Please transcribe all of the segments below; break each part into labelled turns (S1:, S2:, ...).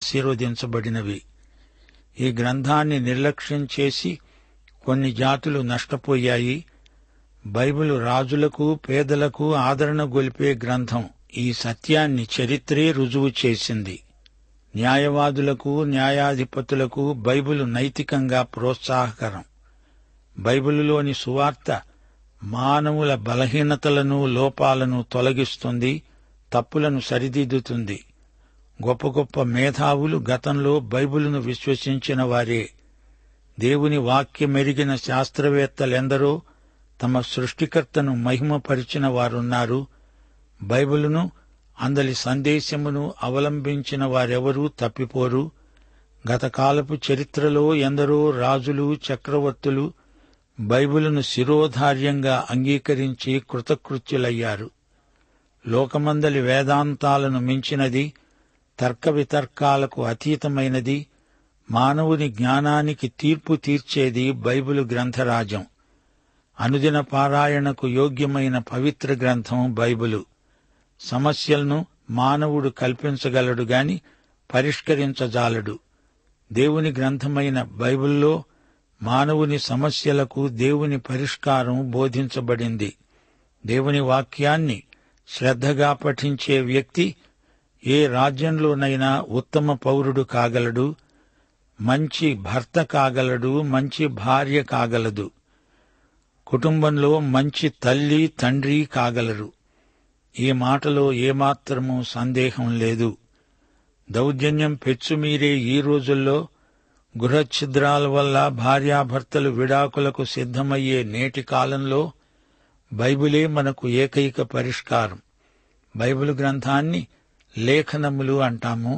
S1: ఆశీర్వదించబడినవి ఈ గ్రంథాన్ని నిర్లక్ష్యం చేసి కొన్ని జాతులు నష్టపోయాయి బైబిలు రాజులకు పేదలకు ఆదరణ గొలిపే గ్రంథం ఈ సత్యాన్ని చరిత్రే రుజువు చేసింది న్యాయవాదులకు న్యాయాధిపతులకు బైబిలు నైతికంగా ప్రోత్సాహకరం బైబిలులోని సువార్త మానవుల బలహీనతలను లోపాలను తొలగిస్తుంది తప్పులను సరిదిద్దుతుంది గొప్ప గొప్ప మేధావులు గతంలో బైబిలును విశ్వసించిన వారే దేవుని వాక్యమెరిగిన శాస్త్రవేత్తలెందరో తమ సృష్టికర్తను మహిమపరిచిన వారున్నారు బైబిలును అందలి సందేశమును అవలంబించిన వారెవరూ తప్పిపోరు గతకాలపు చరిత్రలో ఎందరో రాజులు చక్రవర్తులు బైబిలును శిరోధార్యంగా అంగీకరించి కృతకృత్యులయ్యారు లోకమందలి వేదాంతాలను మించినది తర్క వితర్కాలకు అతీతమైనది మానవుని జ్ఞానానికి తీర్పు తీర్చేది బైబిలు గ్రంథరాజం అనుదిన పారాయణకు యోగ్యమైన పవిత్ర గ్రంథం బైబిలు సమస్యలను మానవుడు కల్పించగలడు గాని పరిష్కరించజాలడు దేవుని గ్రంథమైన బైబిల్లో మానవుని సమస్యలకు దేవుని పరిష్కారం బోధించబడింది దేవుని వాక్యాన్ని శ్రద్ధగా పఠించే వ్యక్తి ఏ రాజ్యంలోనైనా ఉత్తమ పౌరుడు కాగలడు మంచి భర్త కాగలడు మంచి భార్య కాగలదు కుటుంబంలో మంచి తల్లి తండ్రి కాగలరు ఈ మాటలో ఏమాత్రమూ సందేహం లేదు దౌర్జన్యం పెచ్చుమీరే ఈ రోజుల్లో గృహఛిద్రాల వల్ల భార్యాభర్తలు విడాకులకు సిద్ధమయ్యే నేటి కాలంలో బైబిలే మనకు ఏకైక పరిష్కారం బైబిల్ గ్రంథాన్ని లేఖనములు అంటాము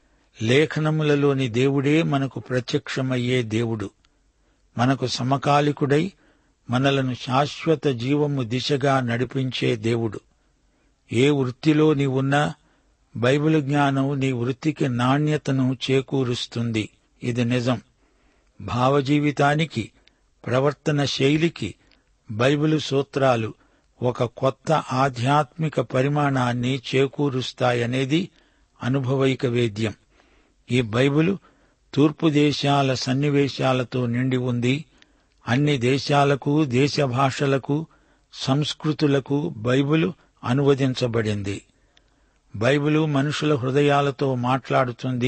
S1: లేఖనములలోని దేవుడే మనకు ప్రత్యక్షమయ్యే దేవుడు మనకు సమకాలికుడై మనలను శాశ్వత జీవము దిశగా నడిపించే దేవుడు ఏ వృత్తిలో నీవున్నా బైబిల్ జ్ఞానం నీ వృత్తికి నాణ్యతను చేకూరుస్తుంది ఇది నిజం భావజీవితానికి ప్రవర్తన శైలికి బైబిలు సూత్రాలు ఒక కొత్త ఆధ్యాత్మిక పరిమాణాన్ని చేకూరుస్తాయనేది అనుభవైక వేద్యం ఈ బైబిలు తూర్పు దేశాల సన్నివేశాలతో నిండి ఉంది అన్ని దేశాలకు దేశ భాషలకు సంస్కృతులకు బైబిలు అనువదించబడింది బైబిలు మనుషుల హృదయాలతో మాట్లాడుతుంది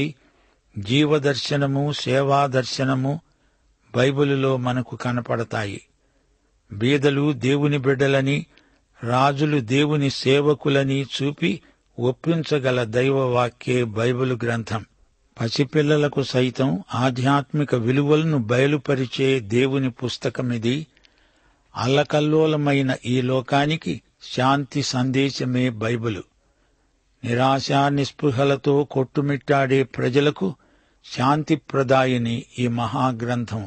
S1: జీవదర్శనము సేవా దర్శనము బైబిలులో మనకు కనపడతాయి బీదలు దేవుని బిడ్డలని రాజులు దేవుని సేవకులని చూపి ఒప్పించగల దైవవాక్యే బైబిలు గ్రంథం పసిపిల్లలకు సైతం ఆధ్యాత్మిక విలువలను బయలుపరిచే దేవుని పుస్తకమిది అల్లకల్లోలమైన ఈ లోకానికి శాంతి సందేశమే బైబిలు నిరాశా నిస్పృహలతో కొట్టుమిట్టాడే ప్రజలకు శాంతిప్రదాయిని ఈ మహాగ్రంథం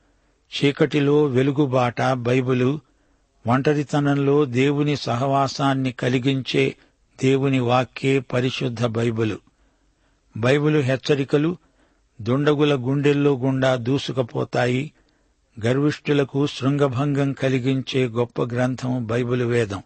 S1: చీకటిలో వెలుగుబాట బైబిలు ఒంటరితనంలో దేవుని సహవాసాన్ని కలిగించే దేవుని వాక్యే పరిశుద్ధ బైబిలు బైబిలు హెచ్చరికలు దుండగుల గుండెల్లో గుండా దూసుకుపోతాయి గర్విష్ఠులకు శృంగభంగం కలిగించే గొప్ప గ్రంథం బైబిలు వేదం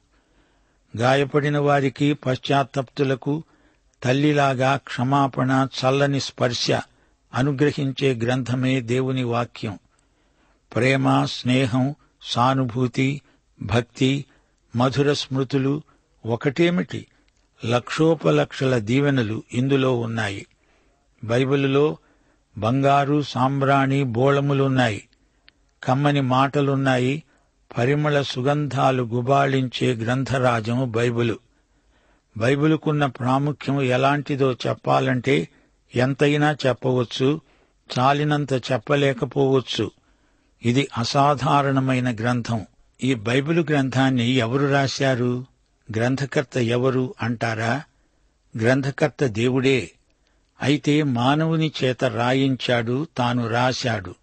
S1: గాయపడిన వారికి పశ్చాత్తప్తులకు తల్లిలాగా క్షమాపణ చల్లని స్పర్శ అనుగ్రహించే గ్రంథమే దేవుని వాక్యం ప్రేమ స్నేహం సానుభూతి భక్తి మధుర స్మృతులు ఒకటేమిటి లక్షోపలక్షల దీవెనలు ఇందులో ఉన్నాయి బైబిలులో బంగారు సాంబ్రాణి బోళములున్నాయి కమ్మని మాటలున్నాయి పరిమళ సుగంధాలు గుబాళించే గ్రంథరాజం బైబిలు బైబిలుకున్న ప్రాముఖ్యం ఎలాంటిదో చెప్పాలంటే ఎంతైనా చెప్పవచ్చు చాలినంత చెప్పలేకపోవచ్చు ఇది అసాధారణమైన గ్రంథం ఈ బైబిలు గ్రంథాన్ని ఎవరు రాశారు గ్రంథకర్త ఎవరు అంటారా గ్రంథకర్త దేవుడే అయితే మానవుని చేత రాయించాడు తాను రాశాడు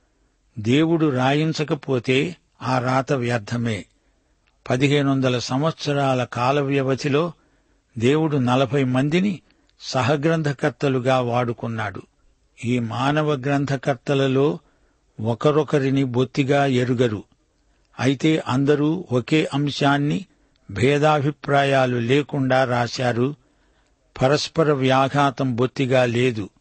S1: దేవుడు రాయించకపోతే ఆ రాత వ్యర్థమే పదిహేను వందల సంవత్సరాల కాల వ్యవధిలో దేవుడు నలభై మందిని సహగ్రంథకర్తలుగా వాడుకున్నాడు ఈ మానవ గ్రంథకర్తలలో ఒకరొకరిని బొత్తిగా ఎరుగరు అయితే అందరూ ఒకే అంశాన్ని భేదాభిప్రాయాలు లేకుండా రాశారు పరస్పర వ్యాఘాతం బొత్తిగా లేదు